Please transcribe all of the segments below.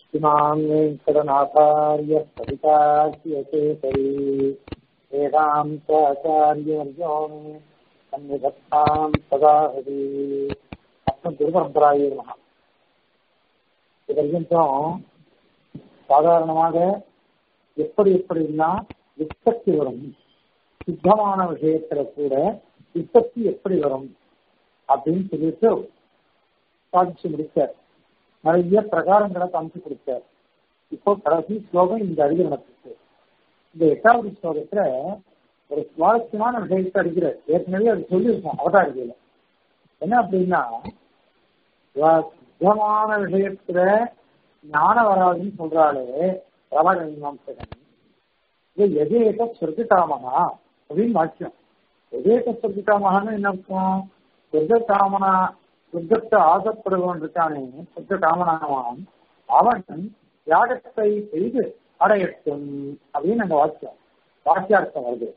इमाम् वेङ्कटनाथार्य परितार्यकेसरी वेदान्ताचार्यवर्योन् सन्निधत्ताम् सदा हरि அப்புறம் திருபரம்பராயே மகா இது வரைக்கும் சாதாரணமாக எப்படி எப்படிலாம் விற்பத்தி வரும் சித்தமான விஷயத்துல கூட விற்பத்தி எப்படி வரும் அப்படின்னு சொல்லிட்டு சாதிச்சு முடிச்சார் நிறைய பிரகாரங்களை காமிச்சு கொடுத்தார் இப்போ கடைசி ஸ்லோகம் இந்த அதிகரணத்துக்கு இந்த எட்டாவது ஸ்லோகத்துல ஒரு சுவாரஸ்யமான விஷயத்தை அடிக்கிறார் ஏற்கனவே அது சொல்லியிருக்கோம் அவதாரிகையில என்ன அப்படின்னா சுத்தமான விஷயத்துல ஞானம் வராதுன்னு சொல்றாளே பிரபலமீமாசகன் இது எதேக சொர்க்ககாமனா அப்படின்னு வாக்கியம் எதேக சொர்க்ககாமகான்னு என்ன அர்த்தம் சொர்க்ககாமனா சொர்க்கத்தை ஆசைப்படுவன் இருக்கானே சொர்க்க காமனாவான் அவன் யாகத்தை செய்து அடையட்டும் அப்படின்னு அந்த வாக்கியம் வாக்கியார்த்தம் வருது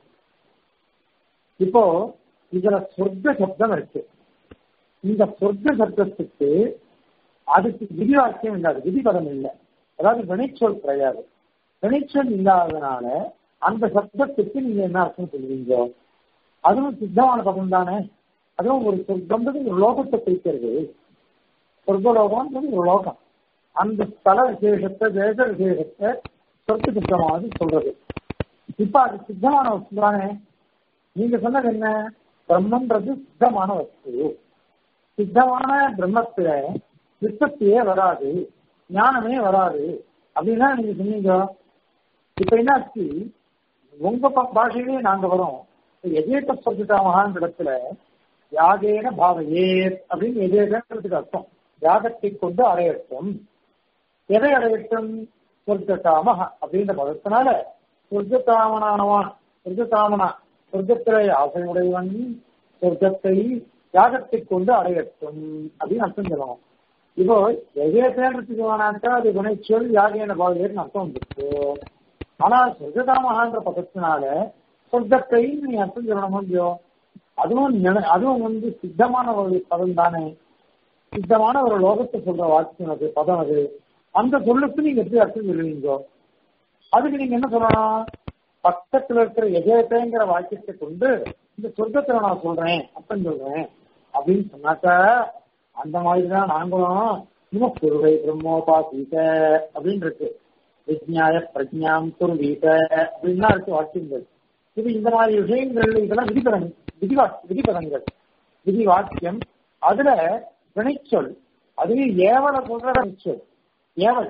இப்போ இதுல சொர்க்க சப்தம் இருக்கு இந்த சொர்க்க சப்தத்துக்கு அதுக்கு விதி வாக்கியம் இல்லாது விதிபதம் இல்லை அதாவது வினைச்சொல் கிடையாது வினைச்சொல் இல்லாததுனால அந்த சப்தத்துக்கு நீங்க என்ன அர்த்தம் சொல்லுவீங்க அதுவும் சித்தமான பதம் தானே அதுவும் ஒரு சொர்க்கம்ன்றது ஒரு லோகத்தை குறிக்கிறது சொர்க்கலோகம்ன்றது ஒரு லோகம் அந்த ஸ்தல விசேஷத்தை தேச விசேஷத்தை சொர்க்க சித்தமாவது சொல்றது இப்ப அது சித்தமான வஸ்து தானே நீங்க சொன்னது என்ன பிரம்மன்றது சித்தமான வஸ்து சித்தமான பிரம்மத்துல விற்பத்தியே வராது ஞானமே வராது அப்படின்னா நீங்க சொன்னீங்க இப்ப என்னாச்சு உங்க பாஷையிலேயே நாங்க வரோம் எதேக சொல்லிட்டாமகான் இடத்துல யாகேன பாவையே அப்படின்னு எதேகத்துக்கு அர்த்தம் யாகத்தை கொண்டு அடையட்டும் எதை அடையட்டும் சொர்க்ககாம அப்படின்ற பதத்தினால சொர்க்ககாமனானவான் சொர்க்ககாமனா சொர்க்கத்திலே ஆசையுடையவன் சொர்க்கத்தை யாகத்தை கொண்டு அடையட்டும் அப்படின்னு அர்த்தம் சொல்லணும் இப்போ எதே தேடுறதுக்கு வேணாக்கா அது வினைச்சொல் யாகேன பாவையேன்னு அர்த்தம் வந்துருக்கு ஆனா சொர்க்ககாமகான்ற பதத்தினால சொர்க்கத்தை நீ அர்த்தம் சொல்லணும் முடியும் அதுவும் அதுவும் வந்து சித்தமான ஒரு பதம் தானே சித்தமான ஒரு லோகத்தை சொல்ற வாக்கியம் அது பதம் அது அந்த சொல்லுக்கு நீங்க எப்படி அர்த்தம் சொல்லுவீங்க அதுக்கு நீங்க என்ன சொல்லணும் பக்கத்துல இருக்கிற எஜயத்தைங்கிற வாக்கியத்தை கொண்டு இந்த சொர்க்கத்துல நான் சொல்றேன் அர்த்தம் சொல்றேன் அப்படின்னு சொன்னாக்கா அந்த மாதிரிதான் நாங்களும் இன்னும் குருவை பிரம்மோபாசீத அப்படின்னு இருக்கு விஜ்ஞாய பிரஜாம் குருவீத அப்படின்லாம் இருக்கு வாக்கியங்கள் இது இந்த மாதிரி விஷயங்கள் இதெல்லாம் விதிபதம் விதிவா விதிபதங்கள் விதி வாக்கியம் அதுல வினைச்சொல் அதுவே ஏவல சொல்ற வினைச்சொல் ஏவல்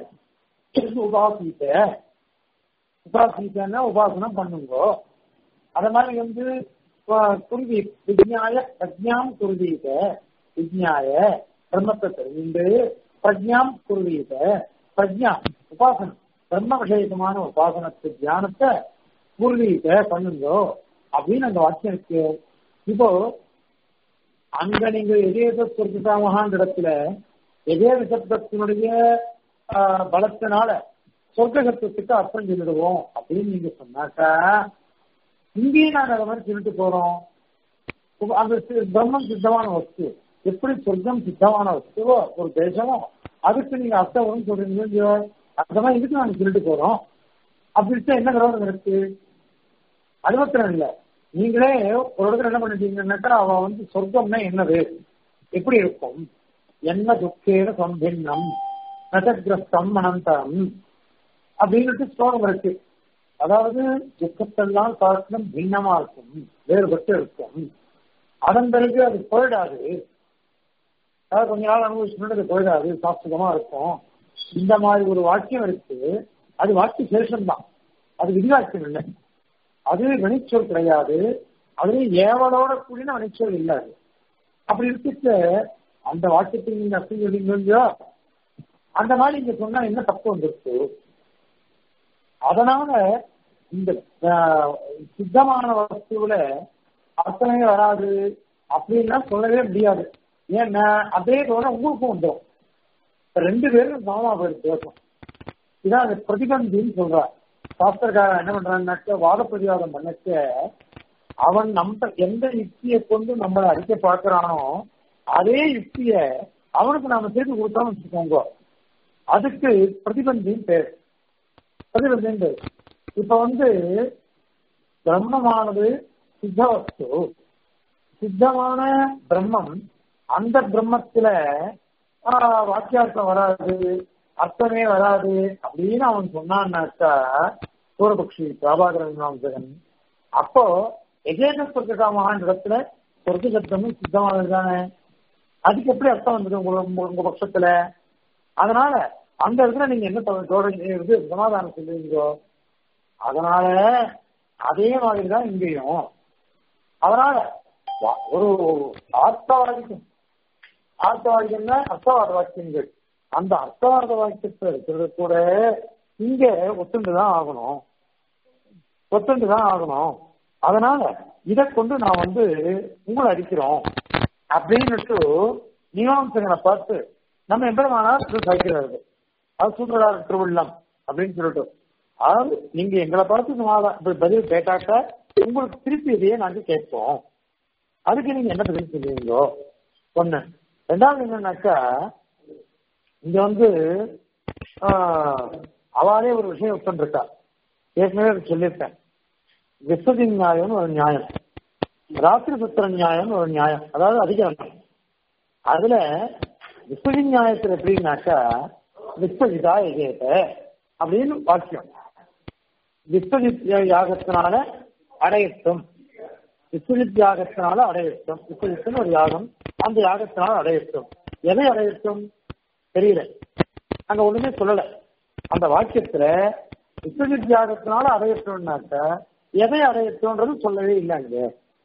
உபாசித்த உபாசித்தன்னா உபாசனம் பண்ணுங்கோ அத மாதிரி வந்து குருவி விஜ்ஞாய பிரஜாம் குருவீத விஜ்ஞாய பிரம்மத்தை தெரிந்து பிரஜாம் குருவீத பிரஜா உபாசனம் பிரம்ம விஷயமான உபாசனத்து தியானத்தை குருவீத பண்ணுங்கோ அப்படின்னு அந்த வாக்கியம் இருக்கு இப்போ அங்க நீங்க எதேத சொர்க்ககாமகான் இடத்துல எதே சப்தத்தினுடைய பலத்தினால சொர்க்க சப்தத்துக்கு அர்த்தம் சொல்லிடுவோம் அப்படின்னு நீங்க சொன்னாக்கா இங்கேயும் நாங்க அதை மாதிரி சொல்லிட்டு போறோம் அந்த பிரம்மம் சித்தமான வஸ்து எப்படி சொர்க்கம் சித்தமான வஸ்துவோ ஒரு தேசமோ அதுக்கு நீங்க அர்த்தம் வரும்னு சொல்றீங்க அந்த மாதிரி இதுக்கு நாங்க சொல்லிட்டு போறோம் அப்படி என்ன விரோதம் இருக்கு அது மாத்திரம் இல்ல நீங்களே ஒரு இடத்துல என்ன பண்ணிட்டீங்கன்னாக்கா அவ வந்து சொர்க்கம்னா என்னது எப்படி இருக்கும் என்ன துக்கேன சம்பின்னம் நசகிரஸ்தம் அனந்தரம் அப்படின்னுட்டு ஸ்லோகம் இருக்கு அதாவது துக்கத்தெல்லாம் காட்டிலும் பின்னமா இருக்கும் வேறுபட்டு இருக்கும் அதன் பிறகு அது போயிடாது அதாவது கொஞ்ச நாள் அனுபவிச்சுட்டு அது போயிடாது சாஸ்திரமா இருக்கும் இந்த மாதிரி ஒரு வாக்கியம் இருக்கு அது வாக்கிய சேஷம் அது விதிவாக்கியம் இல்லை அது வினைச்சொல் கிடையாது அதுலயும் ஏவலோட கூடின வினைச்சொல் இல்லை அது அப்படி இருந்துட்டு அந்த வாக்கியத்தை நீங்க அர்த்தம் சொல்லிங்க அந்த மாதிரி நீங்க சொன்னா என்ன தப்பு வந்துருக்கு அதனால இந்த சித்தமான வஸ்துவில அர்த்தமே வராது அப்படின்னா சொல்லவே முடியாது ஏன்னா அதே தவிர உங்களுக்கும் வந்துடும் ரெண்டு பேரும் சமமா போயிருக்கு பேசும் இதான் அந்த பிரதிபந்தின்னு சொல்றார் சாஸ்திரக்காரன் என்ன பண்றான்னாக்க வாத பிரதிவாதம் பண்ணச்ச அவன் நம்ம எந்த யுக்தியை கொண்டு நம்மளை அடிக்க பார்க்கிறானோ அதே யுக்திய அவனுக்கு நாம சேர்த்து கொடுத்தான்னு வச்சுக்கோங்க அதுக்கு பிரதிபந்தின் பேர் பிரதிபந்தின் பேர் இப்ப வந்து பிரம்மமானது சித்தவஸ்து சித்தமான பிரம்மம் அந்த பிரம்மத்துல ஆஹ், வாக்கியார்த்தம் வராது அர்த்தமே வராது அப்படின்னு அவன் சொன்னான்னாக்கா சூரபக்ஷி பிரபாகரன் ஜெகன் அப்போ எகேன சொர்க்ககாமகான் இடத்துல சொர்க்க சப்தமும் சித்தமானது தானே அதுக்கு எப்படி அர்த்தம் வந்தது உங்க உங்க- உங்க பட்சத்துல அதனால அந்த இடத்துல நீங்க என்ன தவறு தோழ- இது சமாதானம் சொல்லுவீங்கோ அதனால அதே மாதிரி தான் இங்கேயும் அதனால வா- ஒரு ஆர்த்தவாதிக்கும் ஆர்த்தவாதிகம்னா அர்த்தவாத வாக்கியங்கள் அந்த அர்த்தவாத வாக்கியத்தை இருக்கிறது கூட இங்க ஒத்துண்டு தான் ஆகணும் ஒத்துண்டு தான் ஆகணும் அதனால இதை கொண்டு நான் வந்து உங்களை அடிக்கிறோம் அப்படின்னுட்டு மீமாம்சகனை பார்த்து நம்ம எம்பெருமானார் இது சாய்க்கிறாரு அது சூத்திரதார திருவிழம் அப்படின்னு சொல்லிட்டு அதாவது நீங்க எங்களை பார்த்து சும்மாதான் இப்படி பதில் கேட்டாக்க உங்களுக்கு திருப்பி இதையே நாங்க கேட்போம் அதுக்கு நீங்க என்ன பதில் சொல்லுவீங்களோ ஒண்ணு ரெண்டாவது என்னன்னாக்கா இங்க வந்து ஆஹ், அவாளே ஒரு விஷயம் உட்காந்துருக்கா ஏற்கனவே அதை சொல்லியிருக்கேன் விஸ்வதி நியாயம்னு ஒரு நியாயம் ராத்திரி சுத்திர நியாயம்னு ஒரு நியாயம் அதாவது அதிகாரம் அதுல விஸ்வதி நியாயத்துல எப்படின்னாக்கா விஸ்வஜிதா எகேத அப்படின்னு வாக்கியம் விஸ்வஜித் யாகத்தினால அடையட்டும் விஸ்வஜித் யாகத்தினால அடையட்டும் விஸ்வஜித்துன்னு ஒரு யாகம் அந்த யாகத்தினால அடையட்டும் எதை அடையட்டும் தெரியல அங்க ஒண்ணுமே சொல்லல அந்த வாக்கியத்துல விஸ்வஜித் யாகத்தினால அடையட்டும்னாக்க எதை அடையட்டும்ன்றது சொல்லவே இல்லை அங்க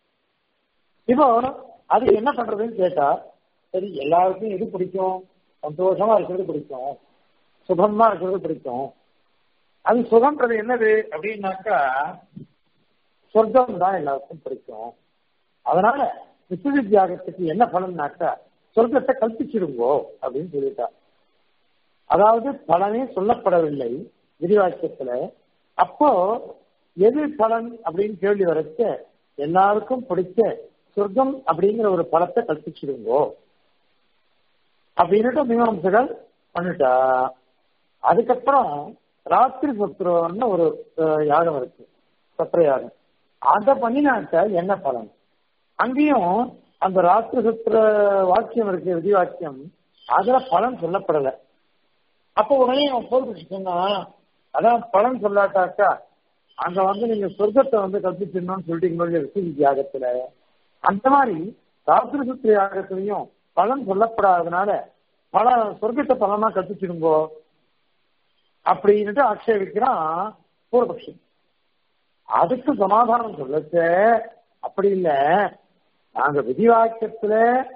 இப்போ அதுக்கு என்ன பண்றதுன்னு கேட்டா சரி எல்லாருக்கும் எது பிடிக்கும் சந்தோஷமா இருக்கிறது பிடிக்கும் சுகமா இருக்கிறது பிடிக்கும் அது சுகம்ன்றது என்னது அப்படின்னாக்கா சொர்க்கம் தான் எல்லாருக்கும் பிடிக்கும் அதனால விசுதி தியாகத்துக்கு என்ன பலன்னாக்கா சொர்க்கத்தை கல்பிச்சிடுங்கோ அப்படின்னு சொல்லிட்டா அதாவது பலனே சொல்லப்படவில்லை விரிவாக்கத்துல அப்போ எது பலன் அப்படின்னு கேள்வி வரச்ச எல்லாருக்கும் பிடிச்ச சொர்க்கம் அப்படிங்கிற ஒரு பலத்தை கற்பிச்சிடுங்கோ அப்படின்னுட்டு மீமாம்சகள் பண்ணிட்டா அதுக்கப்புறம் ராத்திரி சத்ருன்னு ஒரு அஹ், யாகம் இருக்கு சத்திர யாகம் அதை பண்ணினாக்க என்ன பலன் அங்கேயும் அந்த ராத்திரி சத்திர வாக்கியம் இருக்கு விதி வாக்கியம் அதுல பலன் சொல்லப்படலை அப்போ உடனே அவன் போட்டு சொன்னா அதான் பலன் சொல்லாட்டாக்கா அங்க வந்து நீங்க சொர்க்கத்தை வந்து கற்பிச்சிடணும்னு சொல்லிட்டீங்க ரிஷி யாகத்துல அந்த மாதிரி ராத்திரி சுத்திர யாகத்திலையும் பலன் சொல்லப்படாததுனால பல சொர்க்கத்தை பலனா கற்பிச்சிடுங்கோ அப்படின்னுட்டு ஆட்சேபிக்கிறான் பூர்வபக்ஷி அதுக்கு சமாதானம் சொல்லச்ச அப்படி இல்ல நாங்க விதிவாக்கியத்துல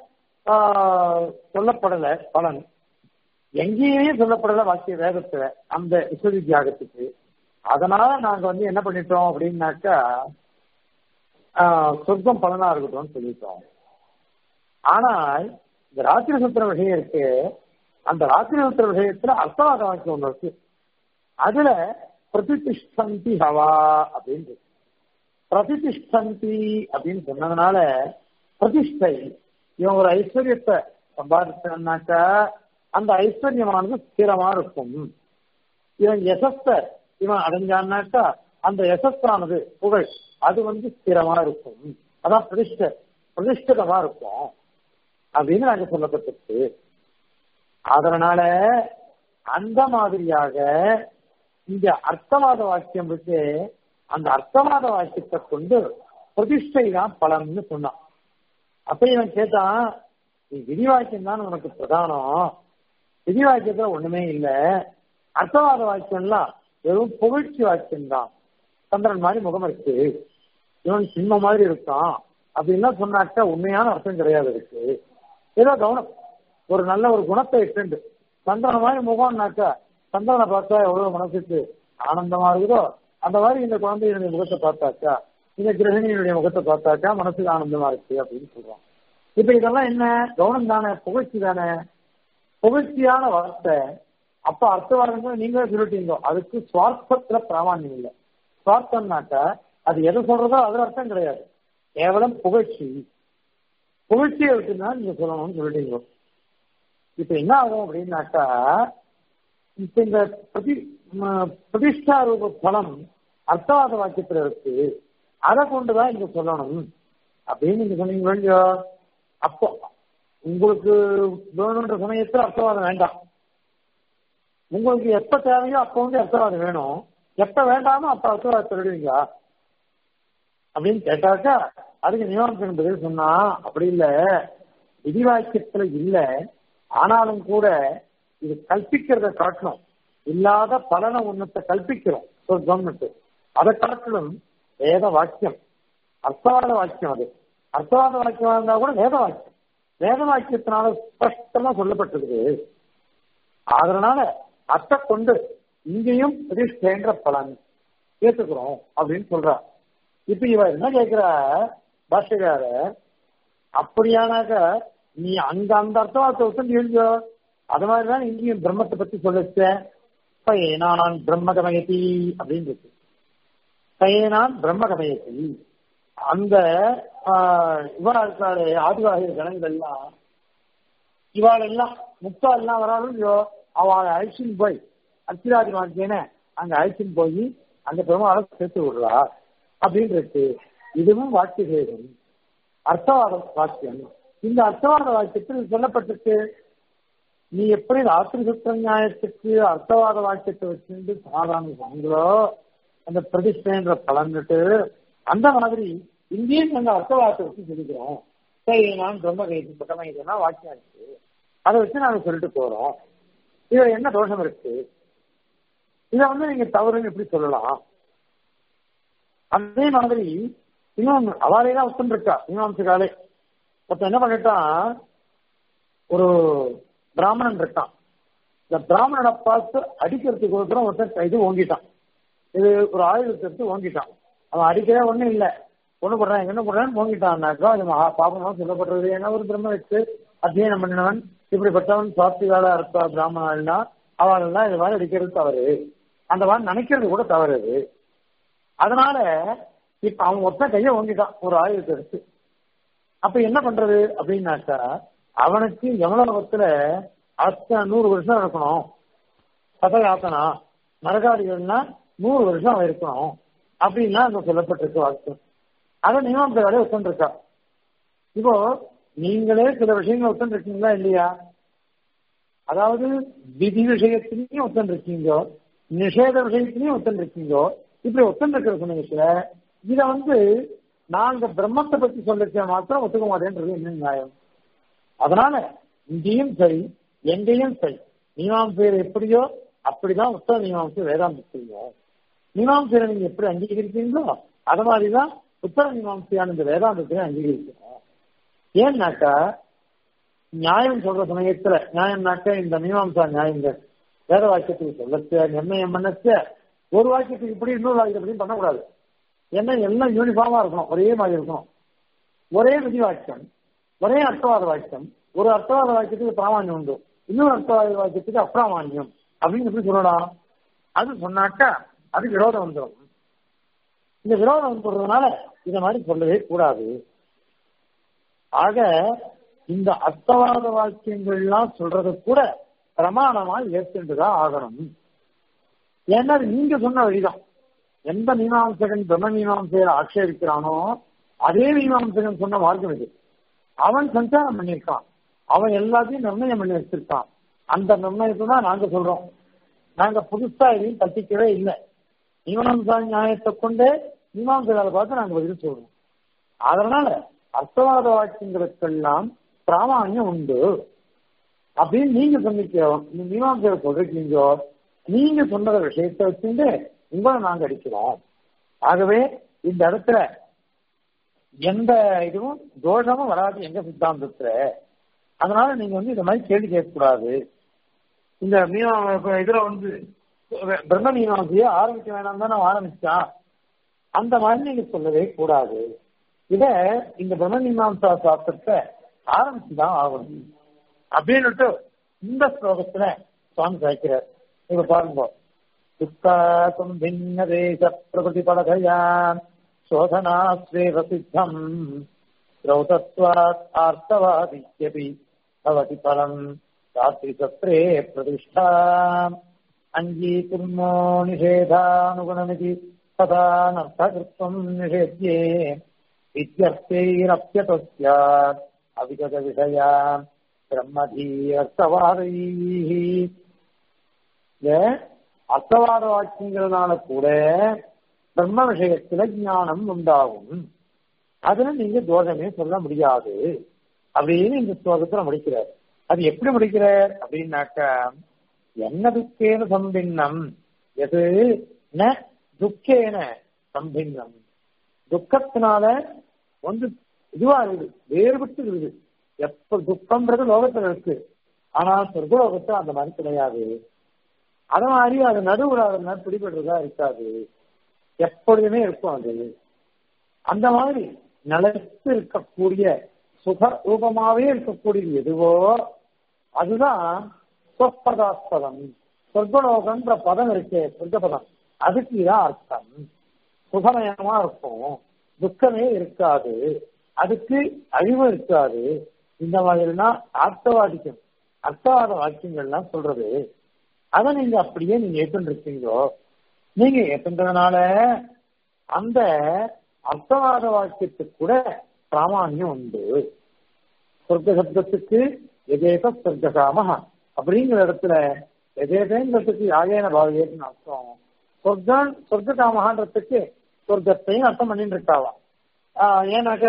ஆஹ், சொல்லப்படல பலன் எங்கேயுமே சொல்லப்படல வாக்கிய வேதத்துல அந்த விஸ்வதி தியாகத்துக்கு அதனால நாங்க வந்து என்ன பண்ணிட்டோம் அப்படின்னாக்கா ஆஹ், சொர்க்கம் பலனா இருக்கட்டும்னு சொல்லிட்டோம் ஆனால் இந்த ராத்திரி சுத்திர விஷயம் இருக்கு அந்த ராத்திரி சுத்திர விஷயத்துல அர்த்தவாத வாக்கியம் ஒண்ணு இருக்கு அதுல பிரதிஷ்டந்தி ஹவா அப்படின்னு இருக்கு. பிரதிஷ்டந்தி அப்படின்னு சொன்னதுனால பிரதிஷ்டை இவன் ஒரு ஐஸ்வர்யத்தை சம்பாதிச்சான்னாக்கா அந்த ஐஸ்வர்யமானது ஸ்திரமா இருக்கும் இவன் யசஸ்த இவன் அடைஞ்சான்னாக்கா அந்த யசஸ்தானது புகழ் அது வந்து ஸ்திரமா இருக்கும் அதான் பிரதிஷ்ட பிரதிஷ்டிதமா இருக்கும் அப்படின்னு நாங்க சொல்லப்பட்டிருக்கு அதனால அந்த மாதிரியாக இந்த அர்த்தவாத வாக்கியம் இருக்கு அந்த அர்த்தவாத வாக்கியத்தை கொண்டு பிரதிஷ்டை தான் பலன்னு சொன்னான் அப்ப இவன் கேட்டான் நீ விதிவாக்கியம் தான் உனக்கு பிரதானம் விதிவாக்கியத்துல ஒண்ணுமே இல்ல அர்த்தவாத வாக்கியம்லாம் வெறும் புகழ்ச்சி வாக்கியம் தான் சந்திரன் மாதிரி முகம் இருக்கு இவன் சிம்ம மாதிரி இருக்கான் அப்படின்லாம் சொன்னாக்கா உண்மையான அர்த்தம் கிடையாது இருக்கு ஏதோ கவனம் ஒரு நல்ல ஒரு குணத்தை இட்டு சந்திரன் மாதிரி முகம்னாக்கா சந்திரனை பார்த்தா எவ்வளவு மனசுக்கு ஆனந்தமா இருக்குதோ அந்த மாதிரி இந்த குழந்தையினுடைய முகத்தை பார்த்தாக்கா இந்த கிரகிணியினுடைய முகத்தை பார்த்தாக்கா மனசுக்கு ஆனந்தமா இருக்கு அப்படின்னு சொல்றோம் இப்ப இதெல்லாம் என்ன கவனம் தானே புகழ்ச்சி தானே புகழ்ச்சியான வார்த்தை அப்ப அர்த்தவாதங்கள் நீங்களே சொல்லிட்டீங்க அதுக்கு சுவார்த்தத்துல பிராமான்யம் இல்லை சுவார்த்தம்னாக்கா அது எதை சொல்றதோ அதுல அர்த்தம் கிடையாது கேவலம் புகழ்ச்சி புகழ்ச்சியை விட்டுதான் நீங்க சொல்லணும்னு சொல்லிட்டீங்க இப்ப என்ன ஆகும் அப்படின்னாக்கா இப்ப இந்த பிரதி ம- பிரதிஷ்டா ரூப பலம் அர்த்தவாத வாக்கியத்துல இருக்கு அதை கொண்டுதான் இங்க சொல்லணும் அப்படின்னு நீங்க சொன்னீங்க இல்லையோ அப்போ உங்களுக்கு வேணுன்ற சமயத்துல அர்த்தவாதம் வேண்டாம் உங்களுக்கு எப்ப தேவையோ அப்ப வந்து அர்த்தவாதம் வேணும் எப்ப வேண்டாமோ அப்ப அர்த்தவாதத்தை விடுவீங்க அப்படின்னு கேட்டாக்கா அதுக்கு நியமனத்தின் பதில் சொன்னா அப்படி இல்ல விதிவாக்கியத்துல இல்ல ஆனாலும் கூட இது கல்பிக்கிறத காட்டணும் இல்லாத பலனை ஒண்ணத்தை கல்பிக்கிறோம் சொர்க்கம்னுட்டு அதை காட்டிலும் வேத வாக்கியம் அர்த்தவாத வாக்கியம் அது அர்த்தவாத வாக்கியம் இருந்தா கூட வேத வாக்கியம் வேத வாக்கியத்தினால ஸ்பஷ்டமா சொல்லப்பட்டிருக்குது அதனால அத்தை கொண்டு இங்கேயும் பிரதிஷ்டேன்ற பலன் ஏத்துக்கிறோம் அப்படின்னு சொல்றார் இப்ப இவ என்ன கேட்கிறா பாஷகார அப்படியானாக்க நீ அங்க அந்த அர்த்தவாதத்தை ஒத்துண்டு எழுதியோ அது மாதிரிதான் இங்கேயும் பிரம்மத்தை பத்தி சொல்லிச்ச நான் பிரம்மகமயதி அப்படின்னு இருக்கு பயனான் பிரம்மகமயதி அந்த இவா இருக்காரு ஆதிவாகிய கணங்கள்லாம் இவாள் எல்லாம் முக்தா எல்லாம் வராலும் இல்லையோ அவளை அழிச்சின்னு போய் அச்சிராதி வாக்கியன அங்க அழிச்சின்னு போய் அந்த பெருமாளை சேர்த்து விடுறா அப்படின்னு இருக்கு இதுவும் வாக்கிய பேதம் அர்த்தவாத வாக்கியம் இந்த அர்த்தவாத வாக்கியத்தில் சொல்லப்பட்டிருக்கு நீ எப்படி ராத்திரி சுத்த நியாயத்துக்கு அர்த்தவாத வாக்கியத்தை வச்சுட்டு சமாதானம் சொன்னீங்களோ அந்த பிரதிஷ்டைன்ற பலன்னுட்டு அந்த மாதிரி இங்கேயும் நாங்க அர்த்தவாதத்தை வச்சு சொல்லிக்கிறோம் சரி நான் ரொம்ப கைது பக்கமா இதுனா வாக்கியம் இருக்கு அதை வச்சு நாங்க சொல்லிட்டு போறோம் இதுல என்ன தோஷம் இருக்கு இதை வந்து நீங்க தவறுன்னு எப்படி சொல்லலாம் அதே மாதிரி இன்னும் அவாலே தான் ஒத்துன்னு இருக்கா மீமாம்சகாலே ஒருத்தன் என்ன பண்ணிட்டான் ஒரு பிராமணன் இருக்கான் இந்த பிராமணனை பார்த்து அடிக்கிறதுக்கு ஒருத்தரம் ஒருத்தன் இது ஓங்கிட்டான் இது ஒரு ஆயுதத்தை எடுத்து ஓங்கிட்டான் அவன் அடிக்கவே ஒண்ணும் இல்லை ஒண்ணு போடுறான் என்ன போடுறான்னு ஓங்கிட்டான்னாக்கா அது மகா பாபமாக சொல்லப்படுறது ஏன்னா ஒரு பிரம்ம வச்சு அத்தியனம் பண்ணினவன் இப்படிப்பட்டவன் சாத்விகால அர்த்த பிராமணன்னா அவளெல்லாம் இது மாதிரி அடிக்கிறது தவறு அந்த மாதிரி நினைக்கிறது கூட தவறு அது அதனால இப்ப அவன் ஒத்த கைய ஓங்கிட்டான் ஒரு ஆயுதத்தை எடுத்து அப்ப என்ன பண்றது அப்படின்னாக்கா அவனுக்கு எவ்வளவுத்துல அத்தனை நூறு வருஷம் இருக்கணும் சதயாத்தனா நரகாதிகள்னா நூறு வருஷம் அவன் இருக்கணும் அப்படின்னா அங்க சொல்லப்பட்டிருக்கு வாக்கு அதை நியமனத்தை வேலையை ஒத்துருக்கா இப்போ நீங்களே சில விஷயங்கள் ஒத்துருக்கீங்களா இல்லையா அதாவது விதி விஷயத்திலையும் ஒத்துருக்கீங்க நிஷேத விஷயத்திலையும் ஒத்துருக்கீங்க இப்படி ஒத்துருக்கிற சமயத்துல இத வந்து நாங்க பிரம்மத்தை பத்தி சொல்லிச்ச மாத்திரம் ஒத்துக்க மாட்டேன்றது என்ன நியாயம் அதனால இங்கேயும் சரி எங்கேயும் சரி மீமாம்சையர் எப்படியோ அப்படிதான் உத்தர மீமாம்சை வேதாந்தத்தையோ மீமாம்சையரை நீங்க எப்படி அங்கீகரிக்கிறீங்களோ அது மாதிரிதான் உத்தர மீமாம்சையான இந்த வேதாந்தத்தையும் அங்கீகரிக்கணும் ஏன்னாக்கா நியாயம் சொல்ற சமயத்துல நியாயம்னாக்க இந்த மீமாம்சா நியாயங்கள் வேத வாக்கியத்துக்கு சொல்லச்ச நிர்ணயம் பண்ணச்ச ஒரு வாக்கியத்துக்கு இப்படி இன்னொரு வாக்கியத்துக்கு பண்ணக்கூடாது ஏன்னா எல்லாம் யூனிஃபார்மா இருக்கணும் ஒரே மாதிரி இருக்கணும் ஒரே விதி வாக்கியம் ஒரே அர்த்தவாத வாக்கியம் ஒரு அர்த்தவாத வாக்கியத்துக்கு பிராமான்யம் உண்டு இன்னொரு அர்த்தவாத வாக்கியத்துக்கு அப்பிராமான்யம் அப்படின்னு எப்படி சொல்லலாம் அது சொன்னாக்கா அது விரோதம் வந்துடும் இந்த விரோதம் வந்துடுறதுனால இத மாதிரி சொல்லவே கூடாது ஆக இந்த அர்த்தவாத வாக்கியங்கள்லாம் சொல்றது கூட பிரமாணமா ஏற்றுண்டுதான் ஆகணும் ஏன்னா அது நீங்க சொன்ன வழிதான் எந்த மீமாம்சகன் பிரம்ம மீமாம்சையில ஆட்சேபிக்கிறானோ அதே மீமாம்சகன் சொன்ன மார்க்கம் இது அவன் சஞ்சாரம் பண்ணியிருக்கான் அவன் எல்லாத்தையும் நிர்ணயம் பண்ணி வச்சிருக்கான் அந்த நிர்ணயத்தை தான் நாங்க சொல்றோம் நாங்க புதுசா எதையும் கத்திக்கவே இல்லை மீமாம்சா நியாயத்தை கொண்டே மீமாம்சகால பார்த்து நாங்க பதில் சொல்றோம் அதனால அர்த்தவாத வாக்கியங்களுக்கெல்லாம் பிராமான்யம் உண்டு அப்படின்னு நீங்க சொன்னீங்க மீமாம்சையில சொல்றீங்க நீங்க சொன்னத விஷயத்தை வச்சுட்டு உங்களை நாங்க அடிக்கிறோம் ஆகவே இந்த இடத்துல எந்த இதுவும் தோஷமும் வராது எங்க சித்தாந்தத்துல அதனால நீங்க வந்து இந்த மாதிரி கேள்வி கேட்கக்கூடாது இந்த மீனா இதுல வந்து பிரம்ம மீனாசிய ஆரம்பிக்க வேணாம் தான் ஆரம்பிச்சான் அந்த மாதிரி நீங்க சொல்லவே கூடாது இத இந்த பிரம்ம மீமாசா சாஸ்திரத்தை ஆரம்பிச்சுதான் ஆகணும் அப்படின்னுட்டு இந்த ஸ்லோகத்துல சுவாமி சாய்க்கிறார் இப்ப பாருங்க துக்காசம் பின்ன தேச பிரகதி பலகையான் शोधनास्वेव सिद्धम् द्रौतत्वात् आर्तवादित्यपि भवति फलम् रात्रिसत्रे प्रतिष्ठा அங்கீகுர்மோ நிஷேதானுகுணமிதி ததா நர்த்தகிருத்தம் நிஷேத்தியே வித்யர்த்தைரப்பியதஸ்யாத் அவிகத விஷயா பிரம்மதீரத்தவாதை அர்த்தவாத வாக்கியங்களால கூட பிரம்ம விஷயத்துல ஞானம் உண்டாகும் அதுல நீங்க தோஷமே சொல்ல முடியாது அப்படின்னு இந்த ஸ்லோகத்துல முடிக்கிறார் அது எப்படி முடிக்கிறார் அப்படின்னாக்க என்ன துக்கேன சம்பின்னம் எது ந துக்கேன சம்பின்னம் துக்கத்தினால வந்து இதுவா இருக்குது வேறுபட்டு இருக்குது எப்ப துக்கம்ன்றது லோகத்துல இருக்கு ஆனா சொர்க்கலோகத்துல அந்த மாதிரி கிடையாது அது மாதிரி அது நடுவுல அதனால பிடிபடுறதா இருக்காது எப்பொழுதுமே இருக்கும் அது அந்த மாதிரி நிலைத்து இருக்கக்கூடிய சுக ரூபமாவே இருக்கக்கூடியது எதுவோ அதுதான் சொற்பதாஸ்பதம் சொர்க்கலோகன்ற பதம் இருக்கே சொர்க்க பதம் அதுக்கு இதான் அர்த்தம் சுகமயமா இருக்கும் துக்கமே இருக்காது அதுக்கு அழிவு இருக்காது இந்த மாதிரினா அர்த்தவாதிக்கம் அர்த்தவாத வாக்கியங்கள்லாம் சொல்றது அதை நீங்க அப்படியே நீங்க ஏற்றுருக்கீங்களோ நீங்க ஏற்றுன்றதுனால அந்த அர்த்தவாத வாக்கியத்துக்கு கூட பிராமான்யம் உண்டு சொர்க்க சப்தத்துக்கு எதேத சொர்க்ககாம அப்படிங்கிற இடத்துல எதேதங்கிறதுக்கு யாகேன பாவியேன்னு அர்த்தம் சொர்க்கம் சொர்க்க காமகான்றதுக்கு சொர்க்கத்தையும் அர்த்தம் பண்ணிட்டு இருக்காவா ஏன்னாக்க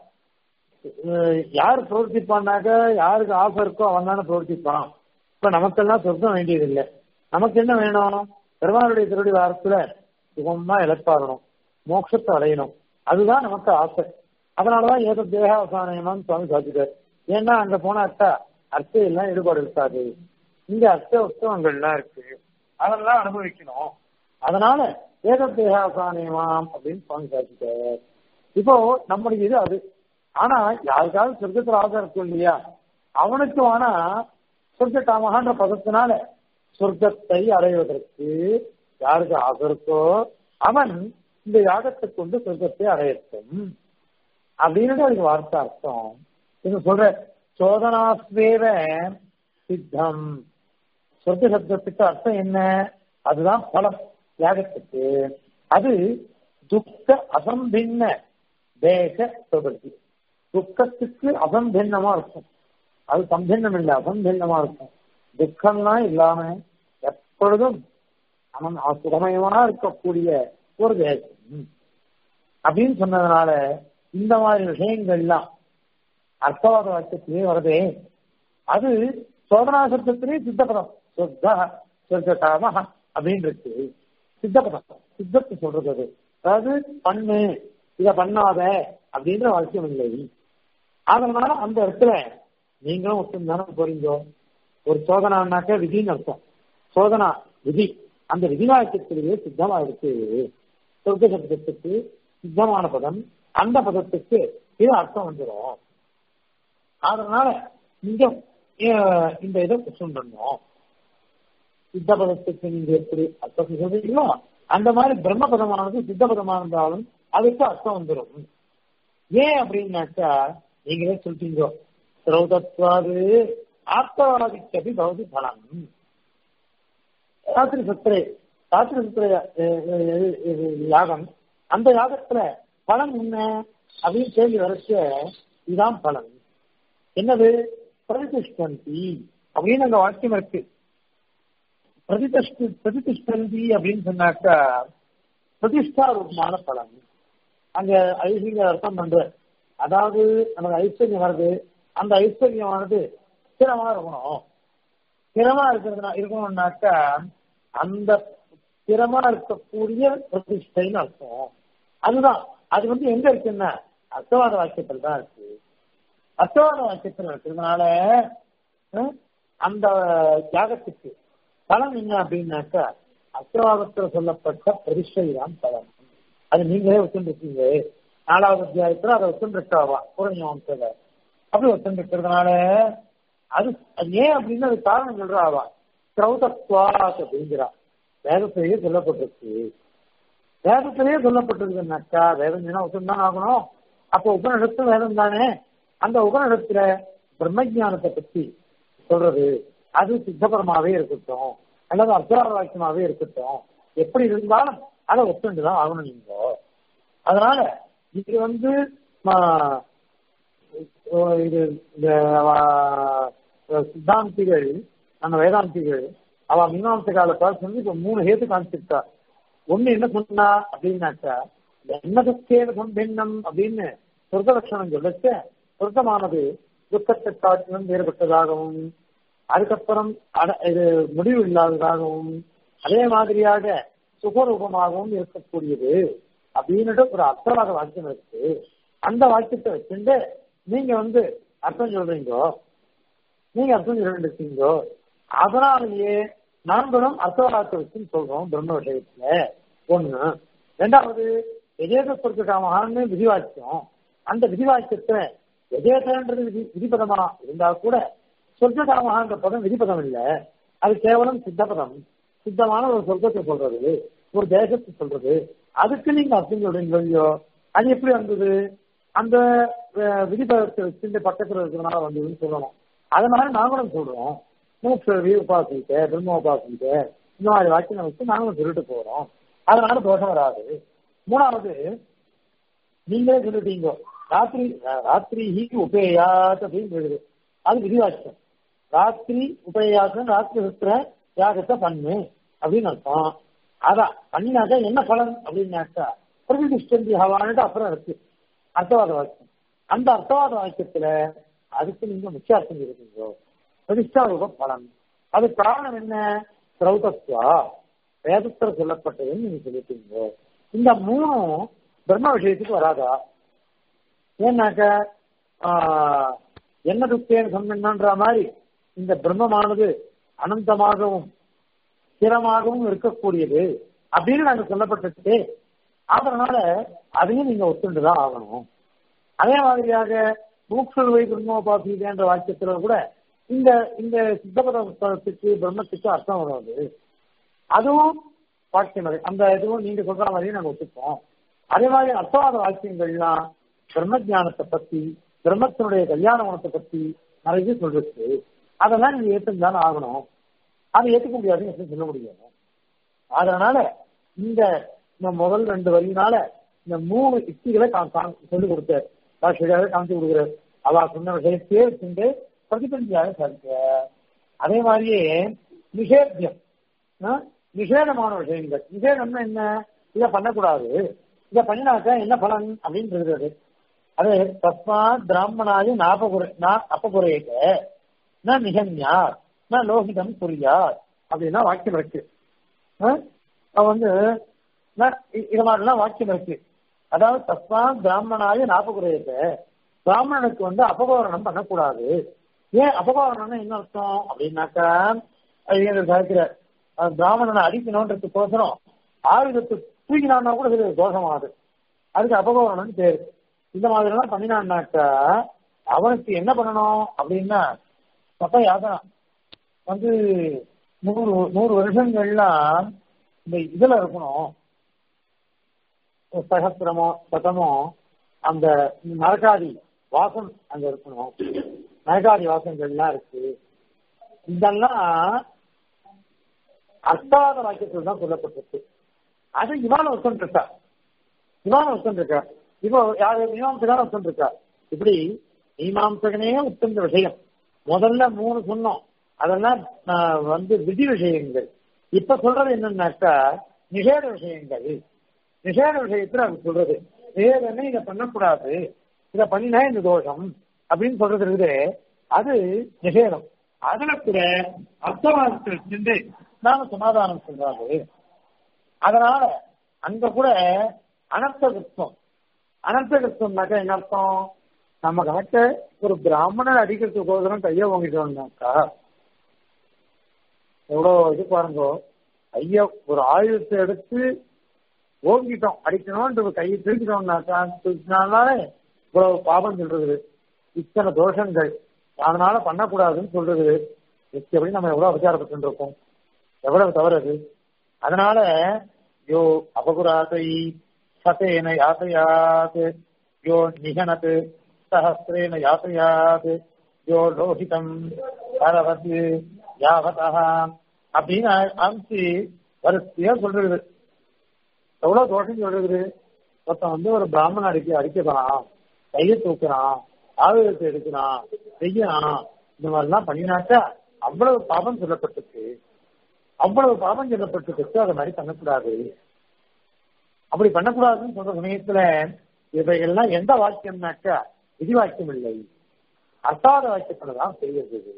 யார் பிரவர்த்திப்பான்னாக்க யாருக்கு ஆசை இருக்கோ அவன் தானே பிரவர்த்திப்பான் இப்ப நமக்கெல்லாம் சொர்க்கம் வேண்டியது இல்லை நமக்கு என்ன வேணும் பெருமாளுடைய திருடி வாரத்துல சுகமா இழப்பாகணும் மோட்சத்தை அடையணும் அதுதான் நமக்கு ஆசை அதனாலதான் ஏதோ தேகாவசானயமான்னு சுவாமி சாதிட்டார் ஏன்னா அங்க போனாக்கா அர்த்தம் எல்லாம் ஈடுபாடு இருக்காது இங்க அர்த்த உற்சவங்கள்லாம் இருக்கு அதெல்லாம் அனுபவிக்கணும் அதனால ஏதோ தேகாவசானயமாம் அப்படின்னு சுவாமி சாதிட்டார் இப்போ நம்முடைய இது அது ஆனா யாருக்காவது சொர்க்கத்துல ஆசை இருக்கும் இல்லையா அவனுக்கு ஆனா சொர்க்க காமகான்ற பதத்தினால சொர்க்கத்தை அடைவதற்கு யாருக்கு ஆசை இருக்கோ அவன் இந்த யாகத்தை கொண்டு சொர்க்கத்தை அடையட்டும் அப்படின்னு அதுக்கு வார்த்தை அர்த்தம் இது சொல்ற சோதனாஸ்வேவ சித்தம் சொர்க்க சப்தத்துக்கு அர்த்தம் என்ன அதுதான் பலம் யாகத்துக்கு அது துக்க அசம்பின்ன தேச பிரபத்தி துக்கத்துக்கு அசம்பின்னமா இருக்கும் அது சம்பின்னம் இல்லை அசம்பின்னமா இருக்கும் துக்கம்லாம் இல்லாம எப்பொழுதும் அவன் சுகமயமா இருக்கக்கூடிய ஒரு தேசம் அப்படின்னு சொன்னதுனால இந்த மாதிரி விஷயங்கள்லாம் அர்த்தவாத வாக்கியத்திலே வருதே அது சோதனா சப்தத்திலே சித்தபதம் சொர்க்க சொர்க்காம அப்படின்னு இருக்கு சித்தபதம் சித்தத்தை சொல்றது அது அதாவது பண்ணு இத பண்ணாத அப்படின்ற அவசியம் இல்லை அதனால அந்த இடத்துல நீங்களும் ஒருத்தர் தானே போறீங்க ஒரு சோதனான்னாக்க விதின்னு அர்த்தம் சோதனா விதி அந்த விதிவாக்கியத்திலேயே சித்தமா இருக்கு சொர்க்க சப்தத்துக்கு சித்தமான பதம் அந்த பதத்துக்கு இது அர்த்தம் வந்துடும் அதனால இங்க இந்த இதை சொல்லணும் சித்த பதத்துக்கு நீங்க எப்படி அர்த்தம் சொல்றீங்களோ அந்த மாதிரி பிரம்ம பதமானது சித்த பதமா இருந்தாலும் அதுக்கு அர்த்தம் வந்துடும் ஏன் அப்படின்னாக்கா நீங்களே சொல்லிட்டீங்க திரௌதத்வாது ஆத்மவாதிக்கபி பவதி பலம் ராத்திரி சத்திரை ராத்திரி சத்திர யாகம் அந்த யாகத்துல பலன் என்ன அப்படின்னு கேள்வி வரைச்ச இதுதான் பலன் என்னது பிரதிஷ்டந்தி அப்படின்னு அங்க வாக்கியம் இருக்கு பிரதிஷ்டி பிரதிஷ்டந்தி அப்படின்னு சொன்னாக்கா பிரதிஷ்டா ரூபமான பலன் அங்க ஐஸ்வர்ய அர்த்தம் பண்ற அதாவது நமக்கு ஐஸ்வர்யம் வருது அந்த ஐஸ்வர்யமானது ஸ்திரமா இருக்கணும் ஸ்திரமா இருக்கிறதுனா இருக்கணும்னாக்கா அந்த ஸ்திரமா இருக்கக்கூடிய பிரதிஷ்டைன்னு அர்த்தம் அதுதான் அது வந்து எங்க இருக்குன்னா அர்த்தவாத வாக்கியத்தில் தான் இருக்கு அர்த்தவாத வாக்கியத்தில் இருக்கிறதுனால அந்த தியாகத்துக்கு பலன் என்ன அப்படின்னாக்கா அர்த்தவாதத்தில் சொல்லப்பட்ட பிரதிஷ்டை தான் பலன் அது நீங்களே ஒத்துருக்கீங்க நாலாவது அத்தியாயத்துல அதை ஒத்துருக்காவா பூர்ணிமாம்சல அப்படி ஒத்துருக்கிறதுனால அது அது ஏன் அப்படின்னு அது காரணம் சொல்றாவா கிரௌதத்வாஸ் அப்படிங்கிறா வேதத்திலேயே சொல்லப்பட்டிருக்கு வேதத்திலேயே சொல்லப்பட்டிருக்குனாக்கா வேதம் என்ன ஒத்துந்தான் ஆகணும் அப்போ உபநிடத்து வேதம் தானே அந்த உபநிடத்துல பிரம்மஜானத்தை பத்தி சொல்றது அது சித்தபரமாவே இருக்கட்டும் அல்லது அர்த்தவாத வாக்கியமாவே இருக்கட்டும் எப்படி இருந்தாலும் அதை ஒத்துண்டுதான் ஆகணும் நீங்க அதனால இது வந்து ஆஹ், இது இந்த ஆஹ், சித்தாந்திகள் அந்த வேதாந்திகள் அவ மீமாம்ச காலத்தால் சொல்லி இப்ப மூணு ஹேத்து காமிச்சிருக்கா ஒண்ணு என்ன சொன்னா அப்படின்னாக்கா என்னதற்கேது கொண்டெண்ணம் அப்படின்னு சொர்க்க லட்சணம் சொல்லச்ச சொர்க்கமானது துக்கத்தை காட்டிலும் வேறுபட்டதாகவும் அதுக்கப்புறம் அட- இது முடிவு இல்லாததாகவும் அதே மாதிரியாக சுகரூபமாகவும் இருக்கக்கூடியது அப்படின்னுட்டு ஒரு அர்த்தவாத வாக்கியம் இருக்கு அந்த வாக்கியத்தை வச்சுட்டு நீங்க வந்து அர்த்தம் சொல்றீங்கோ நீங்க அர்த்தம் சொல்லிட்டு இருக்கீங்கோ அதனாலேயே நாங்களும் அர்த்தவாதத்தை வச்சுன்னு சொல்றோம் பிரம்ம விஷயத்துல ஒண்ணு ரெண்டாவது எதேத பொருட்காமகான்னு விதிவாக்கியம் அந்த விதிவாக்கியத்தை எதேதன்றது விதி விதிபதமா இருந்தா கூட சொர்க்ககாமகான்ற பதம் விதிபதம் இல்ல அது கேவலம் சித்தபதம் சித்தமான ஒரு சொர்க்கத்தை சொல்றது ஒரு தேசத்தை சொல்றது அதுக்கு நீங்க அர்த்தம் சொல்றீங்க இல்லையோ அது எப்படி வந்தது அந்த அஹ், விதிபதத்தை வச்சு இந்த பக்கத்துல இருக்கிறதுனால வந்ததுன்னு சொல்லணும் அதனால நாங்களும் சொல்றோம் மூக்ஷவி உபாசிக்க பிரம்ம உபாசிக்க இந்த மாதிரி வாக்கியம் வச்சு நாங்களும் சொல்லிட்டு போறோம் அதனால தோஷம் வராது மூணாவது நீங்களே சொல்லிட்டீங்க ராத்திரி ராத்திரி ஹீக்கு உபேயாத் அப்படின்னு சொல்லுது அது விதிவாக்கியம் ராத்திரி உபயாசம் ராத்திரி சுத்திர யாகத்தை பண்ணு அப்படின்னு அர்த்தம் அதான் பண்ணினாக்கா என்ன பலன் அப்படின்னாக்கா பிரதிஷ்டந்தி ஹவான்ட்டு அப்புறம் இருக்கு அர்த்தவாத வாக்கியம் அந்த அர்த்தவாத வாக்கியத்துல அதுக்கு நீங்க முக்கிய அர்த்தம் இருக்கீங்க பிரதிஷ்டா ரூப பலன் அது காரணம் என்ன திரௌதத்வா வேதத்தில் சொல்லப்பட்டதுன்னு நீங்க சொல்லிட்டீங்க இந்த மூணும் பிரம்ம விஷயத்துக்கு வராதா ஏன்னாக்க ஆஹ், என்ன துக்கேன்னு சொன்னன்ற மாதிரி இந்த பிரம்மமானது அனந்தமாகவும் ஸ்திரமாகவும் இருக்கக்கூடியது அப்படின்னு நாங்க சொல்லப்பட்டிருக்கு அதனால அதையும் நீங்க ஒத்துண்டுதான் ஆகணும் அதே மாதிரியாக மூக்ஷுவை பிரம்மோபாசிதேன்ற வாக்கியத்துல கூட இந்த இந்த சித்தபதத்துக்கு பிரம்மத்துக்கு அர்த்தம் வராது அதுவும் வாக்கியம் அது. அந்த இதுவும் நீங்க சொல்ற மாதிரியே நாங்க ஒத்துப்போம் அதே மாதிரி அர்த்தவாத வாக்கியங்கள்லாம் பிரம்ம ஞானத்தை பத்தி பிரம்மத்தினுடைய கல்யாண குணத்தை பத்தி நிறைய சொல்றது அதெல்லாம் நீங்க ஏற்றுதான் ஆகணும் அதை ஏற்றுக்க முடியாதுன்னு எப்படி சொல்ல முடியாது அதனால இந்த இந்த முதல் ரெண்டு வரியினால இந்த மூணு யுக்திகளை கா- கா- சொல்லிக் கொடுத்தார் பாஷையாக காமிச்சு கொடுக்குறாரு அவ சொன்ன விஷயத்தையே வச்சுட்டு பிரதிபந்தியாக சாதிக்க அதே மாதிரியே நிஷேத்தியம் ஆ? நிஷேதமான விஷயங்கள் நிஷேதம்னா என்ன இதை பண்ணக்கூடாது இதை பண்ணினாக்கா என்ன பலன் அப்படின்னு இருக்கிறது அது தஸ்மாத் பிராமணாய நாபகுரை அப்பகுறையக ந நிகன்யார் ந லோகிதம் புரியார் அப்படின்னா வாக்கியம் இருக்கு ஆ? அவ வந்து ந- இ- இது மாதிரிலாம் வாக்கியம் இருக்கு அதாவது தஸ்மாத் பிராமணாய நாபகுறையக பிராமணனுக்கு வந்து அபகோரணம் பண்ணக்கூடாது ஏன் அபகோரணம்னா என்ன அர்த்தம் அப்படின்னாக்கா ஐயர் சாய்க்கிற பிராமணனை அடிக்கணுன்றதுக்கோசரம் ஆயுதத்தை தூக்கினான்னா கூட இது தோஷமாகுது அதுக்கு அபகோரணம் பேரு இந்த மாதிரி எல்லாம் பண்ணினான்னாக்கா அவனுக்கு என்ன பண்ணணும் அப்படின்னா சத்த யாதனா வந்து நூறு நூறு வருஷங்கள்லாம் இந்த இதுல இருக்கணும் சகசிரமோ சதமோ அந்த நரகாதி வாசம் அங்க இருக்கணும் நரகாதி வாசங்கள்லாம் இருக்கு இதெல்லாம் அர்த்தாத வாக்கியத்தில் தான் சொல்லப்பட்டிருக்கு அது இவான ஒருத்தன் இருக்கா இவான ஒருத்தன் இருக்கா இப்போ யாரு மீமாம்சகான ஒருத்தன் இருக்கா இப்படி மீமாம்சகனே உத்தந்த விஷயம் முதல்ல மூணு சொன்னோம் அதெல்லாம் ஆஹ், வந்து விதி விஷயங்கள் இப்ப சொல்றது என்னன்னாக்கா நிஷேத விஷயங்கள் நிஷேத விஷயத்துல அது சொல்றது நிஷேதமே இதை பண்ணக்கூடாது இதை பண்ணினா இந்த தோஷம் அப்படின்னு சொல்றது இருக்குது அது நிஷேதம் அதுல கூட அர்த்தவாதத்தை வச்சிருந்து நாம சமாதானம் சொல்றாரு அதனால அங்க கூட அனர்த்த கிருத்தம் அனர்த்த கிருத்தம்னாக்கா என்ன அர்த்தம் நம்ம கணக்க ஒரு பிராமணன் அடிக்கிறதுக்கோசரம் கைய வாங்கிட்டோம்னாக்கா எவ்வளோ இது பாருங்க ஐயா ஒரு ஆயுதத்தை எடுத்து ஓங்கிட்டோம் அடிக்கணும்ன்ற கையை திருப்பிட்டோம்னாக்கா திருப்பினாலே இவ்வளவு பாபம் சொல்றது இத்தனை தோஷங்கள் அதனால பண்ணக்கூடாதுன்னு சொல்றது எப்படி நம்ம எவ்வளவு விசாரப்பட்டு இருக்கோம் எவ்வளவு தவறு அது அதனால யோ அபகுராதை சதேன யாத்தையாத் யோ நிகனத் சஹசிரேன யாத்தையாத் யோ லோகிதம் பரவத் யாவதः அப்படின்னு ஆரம்பிச்சு வரிசையா சொல்றது எவ்வளவு தோஷம் சொல்றது ஒருத்தன் வந்து ஒரு பிராமணன் அடிக்க அடிக்கிறான் கையை தூக்குறான் ஆயுதத்தை எடுக்கிறான் செய்யறான் இந்த மாதிரிலாம் பண்ணினாக்கா அவ்வளவு பாபம் சொல்லப்பட்டிருக்கு அவ்வளவு பாபம் சொல்லப்பட்டிருக்கு அதை மாதிரி பண்ணக்கூடாது அப்படி பண்ணக்கூடாதுன்னு சொல்ற சமயத்துல இவைகள்லாம் எந்த வாக்கியம்னாக்கா விதி வாக்கியம் இல்லை அசாத வாக்கியத்துல தான் செய்யறது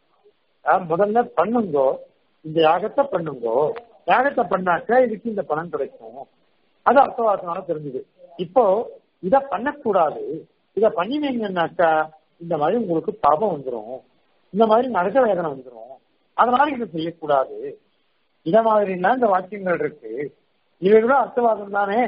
முதல்ல பண்ணுங்கோ இந்த யாகத்தை பண்ணுங்கோ யாகத்தை பண்ணாக்க இதுக்கு இந்த பலன் கிடைக்கும் அது அர்த்தவாசனால தெரிஞ்சுது இப்போ இத பண்ணக்கூடாது இத பண்ணினீங்கன்னாக்கா இந்த மாதிரி உங்களுக்கு பாபம் வந்துடும் இந்த மாதிரி நரக வேதனை வந்துடும் அதனால இதை செய்யக்கூடாது இத மாதிரிலாம் இந்த வாக்கியங்கள் இருக்கு இவைகளும் அர்த்தவாதம் தானே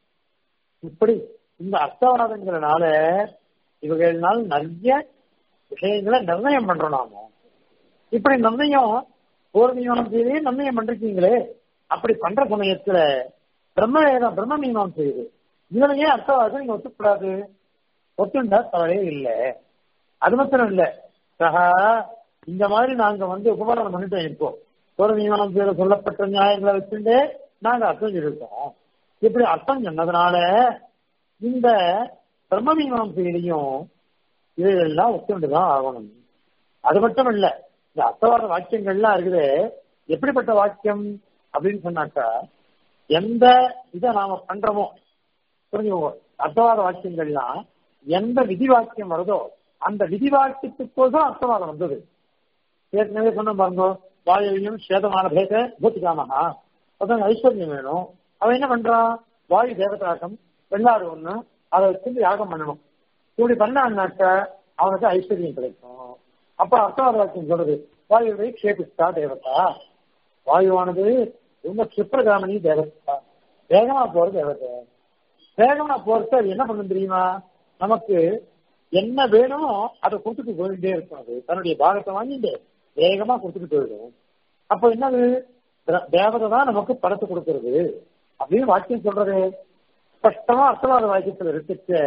இப்படி இந்த அர்த்தவாதங்கிறனால இவைகள்னால் நிறைய விஷயங்களை நிர்ணயம் பண்றோம் நாம இப்படி நிர்ணயம் பூர்வீகம் செய்து நிர்ணயம் பண்றீங்களே அப்படி பண்ற சமயத்துல பிரம்ம வேதம் பிரம்ம மீமாம் செய்யுது இதுல ஏன் அர்த்தவாதம் நீங்க ஒத்துக்கூடாது ஒத்துண்டா தவறே இல்லை அது மாத்திரம் இல்ல சகா இந்த மாதிரி நாங்க வந்து உபகாரம் பண்ணிட்டோம் இப்போ பூர்வீகம் செய்த சொல்லப்பட்ட நியாயங்களை வச்சுட்டு நாங்க அர்த்தம் சொல்லியிருக்கோம் இப்படி அர்த்தம் சொன்னதுனால இந்த பிரம்ம மீமாசையிலையும் இதையெல்லாம் ஒத்துண்டுதான் ஆகணும் அது மட்டும் இல்ல இந்த அர்த்தவாத வாக்கியங்கள்லாம் இருக்குது எப்படிப்பட்ட வாக்கியம் அப்படின்னு சொன்னாக்கா எந்த இதை நாம பண்றோமோ புரிஞ்சுக்கோங்க அர்த்தவாத வாக்கியங்கள்லாம் எந்த விதி வாக்கியம் வருதோ அந்த விதி வாக்கியத்துக்கோசம் அர்த்தவாதம் வந்தது ஏற்கனவே சொன்ன பாருங்க வாயுவையும் சேதமான பேச பூத்திகாமகா அதான் ஐஸ்வர்யம் வேணும் அவன் என்ன பண்றான் வாயு தேவதாக்கம் வெள்ளாடு ஒண்ணு அதை வச்சு யாகம் பண்ணணும் இப்படி பண்ணான்னாக்க அவனுக்கு ஐஸ்வர்யம் கிடைக்கும் அப்ப அர்த்தவாத வாக்கியம் சொல்றது வாயுவை க்ஷேபிஸ்தா தேவதா வாயுவானது ரொம்ப கிருப்ரகாமணி தேவதா வேகமா போற தேவதை வேகமா போறது அது என்ன பண்ணும் தெரியுமா நமக்கு என்ன வேணுமோ அதை கொடுத்துட்டு போயிட்டே இருக்கும் அது தன்னுடைய பாகத்தை வாங்கிட்டு வேகமா கொடுத்துட்டு போயிடும் அப்போ என்னது தேவதை தான் நமக்கு படத்தை கொடுக்கறது அப்படின்னு வாக்கியம் சொல்றது ஸ்பஷ்டமா அர்த்தவாத வாக்கியத்துல இருக்குச்சு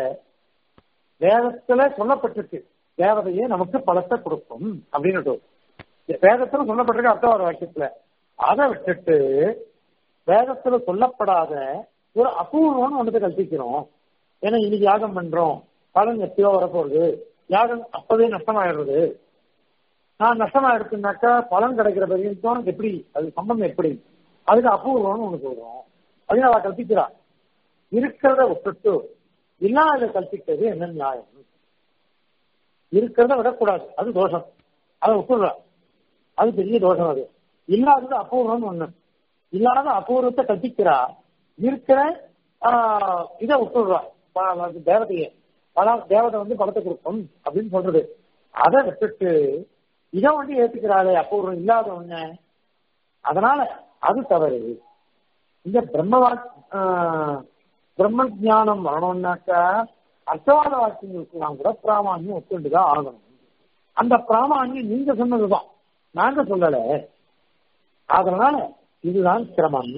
வேதத்துல சொல்லப்பட்டிருக்கு தேவதையே நமக்கு பலத்தை கொடுக்கும் அப்படின்னு வேதத்துல சொல்லப்பட்டிருக்கு அர்த்தவாத வாக்கியத்துல அதை விட்டுட்டு வேதத்துல சொல்லப்படாத ஒரு அபூர்வம்னு ஒன்றத்தை கல்பிக்கிறோம் ஏன்னா இன்னைக்கு யாகம் பண்றோம் பலன் எப்பயோ வரப்போகுது யாகம் அப்பவே நஷ்டமாயிடுறது நான் நஷ்டமாயிடுச்சுனாக்கா பலன் கிடைக்கிற வரைக்கும் எப்படி அது சம்பந்தம் எப்படி அதுக்கு அபூர்வம்னு ஒண்ணு சொல்றோம் அப்படின்னு அவ கல்பிக்கிறா இருக்கிறத விட்டுட்டு இல்லாத கல்பிக்கிறது என்ன நியாயம் இருக்கிறத விடக்கூடாது அது தோஷம் அதை விட்டுடுறா அது பெரிய தோஷம் அது இல்லாதது அபூர்வம்னு ஒண்ணு இல்லாத அபூர்வத்தை கல்பிக்கிறா இருக்கிற இதை விட்டுடுறா தேவதையை பல தேவதை வந்து பலத்தை கொடுக்கும் அப்படின்னு சொல்றது அதை விட்டுட்டு இதை வந்து ஏத்துக்கிறாளே அபூர்வம் இல்லாத ஒண்ணு அதனால அது தவறு இந்த பிரம்மவா பிரம்ம ஜானம் வரணும்னாக்கா அர்த்தவாத வாக்கியங்களுக்கெல்லாம் கூட பிராமான்யம் ஒத்துண்டுதான் ஆகணும் அந்த பிராமான்யம் நீங்க சொன்னதுதான் நாங்க சொல்லல அதனால இதுதான் சிரமம்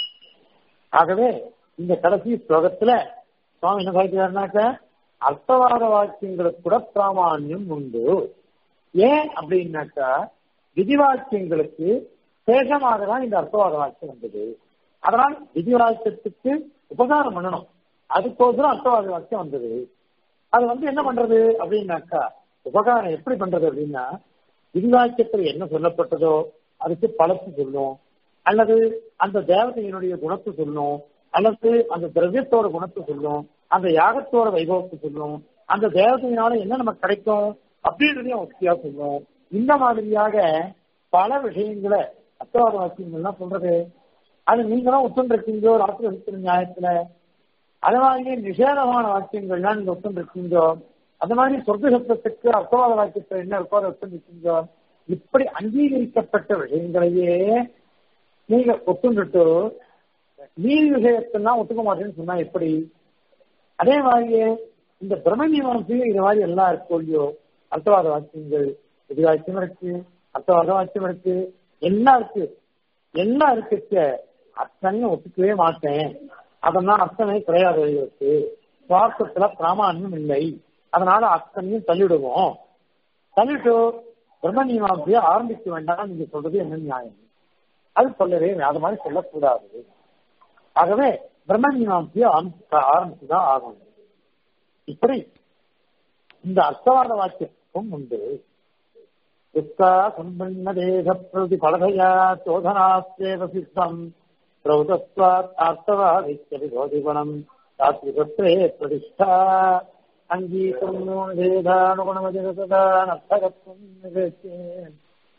ஆகவே இந்த கடைசி ஸ்லோகத்துல சுவாமி என்ன சாதிக்கிறாருனாக்க அர்த்தவாத வாக்கியங்களுக்கு கூட பிராமான்யம் உண்டு ஏன் அப்படின்னாக்கா விதி வாக்கியங்களுக்கு சேஷமாக தான் இந்த அர்த்தவாத வாக்கியம் வந்தது அதனால் விதி வாக்கியத்துக்கு உபகாரம் பண்ணணும் அதுக்கோசரம் அர்த்தவாத வாக்கியம் வந்தது அது வந்து என்ன பண்றது அப்படின்னாக்கா உபகாரம் எப்படி பண்றது அப்படின்னா விதி வாக்கியத்தில் என்ன சொல்லப்பட்டதோ அதுக்கு பலத்து சொல்லும் அல்லது அந்த தேவதையினுடைய குணத்தை சொல்லும் அல்லது அந்த திரவியத்தோட குணத்தை சொல்லும் அந்த யாகத்தோட வைபவத்தை சொல்லும் அந்த தேவதையினால என்ன நமக்கு கிடைக்கும் அப்படின்றதையும் வசதியா சொல்லும் இந்த மாதிரியாக பல விஷயங்களை அத்தவாத வாக்கியங்கள்லாம் சொல்றது அது நீங்களும் ஒத்துண்டிருக்கீங்களோ ராத்திரி நியாயத்துல அது மாதிரி நிஷேதமான வாக்கியங்கள்லாம் நீங்க ஒத்துண்டிருக்கீங்களோ அந்த மாதிரி சொர்க்க சப்தத்துக்கு அர்த்தவாத வாக்கியத்தில் என்ன இருக்கோ அதை ஒத்துண்டிருக்கீங்களோ இப்படி அங்கீகரிக்கப்பட்ட விஷயங்களையே நீங்க ஒத்துண்டுட்டு நீதி விஷயத்தெல்லாம் ஒத்துக்க மாட்டேன்னு சொன்னா எப்படி அதே மாதிரியே இந்த பிரம்ம மீமாசையும் இது மாதிரி எல்லாம் இருக்கோ இல்லையோ அர்த்தவாத வாக்கியங்கள் இது வாக்கியம் இருக்கு அர்த்தவாத வாக்கியம் இருக்கு எல்லாம் இருக்கு எல்லாம் இருக்கு அத்தனையும் ஒத்துக்கவே மாட்டேன் அதெல்லாம் அத்தனை கிடையாது இருக்கு சுவாசத்துல பிராமான்யம் இல்லை அதனால அத்தனையும் தள்ளிடுவோம் தள்ளிட்டு பிரம்ம மீமாசையை ஆரம்பிக்க வேண்டாம் நீங்க சொல்றது என்ன நியாயம் அது சொல்லவே அது மாதிரி சொல்லக்கூடாது ஆகவே பிரம்மஞானத்தையே ஆரம்பிச்சுதான் ஆகணும் இப்படி இந்த அர்த்தவாத வாக்கியத்துக்கும் உண்டு துக்கா சம்பன்ன தேக பிரதி பலகையா சோதனாஸ்தேவ சித்தம் பிரௌதஸ்வாத் அர்த்தவாதிக்க விரோதிகுணம் தாத்விகத்ரே பிரதிஷ்டா அங்கீகரணம் வேதானுகுணமதிகதானர்த்தகத்துவம் நிகழ்த்தேன்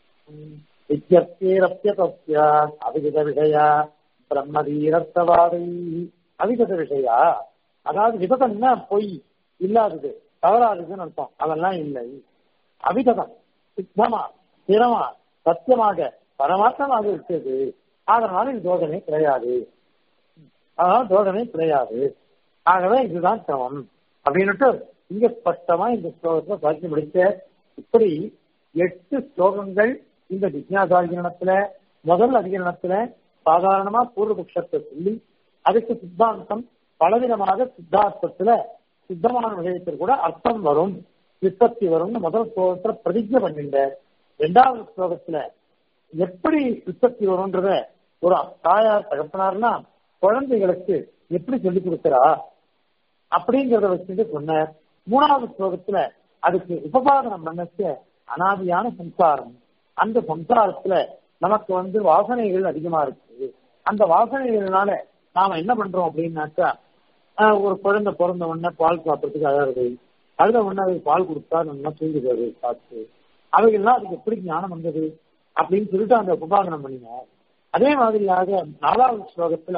வித்யப்தேரப்யதஸ்யாத் அவிகித விஷயா பிரம்மதீரத்தவாதை அவிகத விஷயா அதாவது விததம்னா பொய் இல்லாதது தவறாததுன்னு அர்த்தம் அதெல்லாம் இல்லை அவிகதம் சித்தமா ஸ்திரமா சத்தியமாக பரமார்த்தமாக இருக்கிறது அதனால இது தோஷமே கிடையாது அதனால தோஷமே கிடையாது ஆகவே இதுதான் சமம் அப்படின்னுட்டு இங்க ஸ்பஷ்டமா இந்த ஸ்லோகத்துல சாட்சி முடிச்ச இப்படி எட்டு ஸ்லோகங்கள் இந்த ஜிக்னாசாதிகரணத்துல முதல் அதிகரணத்துல சாதாரணமா பூர்வபக்ஷத்தை சொல்லி அதுக்கு சித்தாந்தம் பலவிதமாக சித்தாந்தத்துல சித்தமான விஷயத்தில் கூட அர்த்தம் வரும் விற்பத்தி வரும்னு முதல் ஸ்லோகத்துல பிரதிஜை பண்ணிட்ட இரண்டாவது ஸ்லோகத்துல எப்படி விற்பத்தி வரும்ன்றத ஒரு தாயார் தகப்பனார்னா குழந்தைகளுக்கு எப்படி சொல்லிக் கொடுக்கிறா அப்படிங்கிறத வச்சுட்டு சொன்னார் மூணாவது ஸ்லோகத்துல அதுக்கு உபபாதனம் பண்ணச்ச அனாதியான சம்சாரம் அந்த சம்சாரத்துல நமக்கு வந்து வாசனைகள் அதிகமா இருக்கு அந்த வாசனைகள்னால நாம என்ன பண்றோம் அப்படின்னாக்கா ஒரு குழந்தை பிறந்த உடனே பால் சாப்பிட்றதுக்கு அழகுது அழுத உடனே அதுக்கு பால் கொடுத்தா நல்லா தூங்குகிறது பார்த்து அவைகள்லாம் அதுக்கு எப்படி ஞானம் வந்தது அப்படின்னு சொல்லிட்டு அந்த உபாதனம் பண்ணினார் அதே மாதிரியாக நாலாவது ஸ்லோகத்துல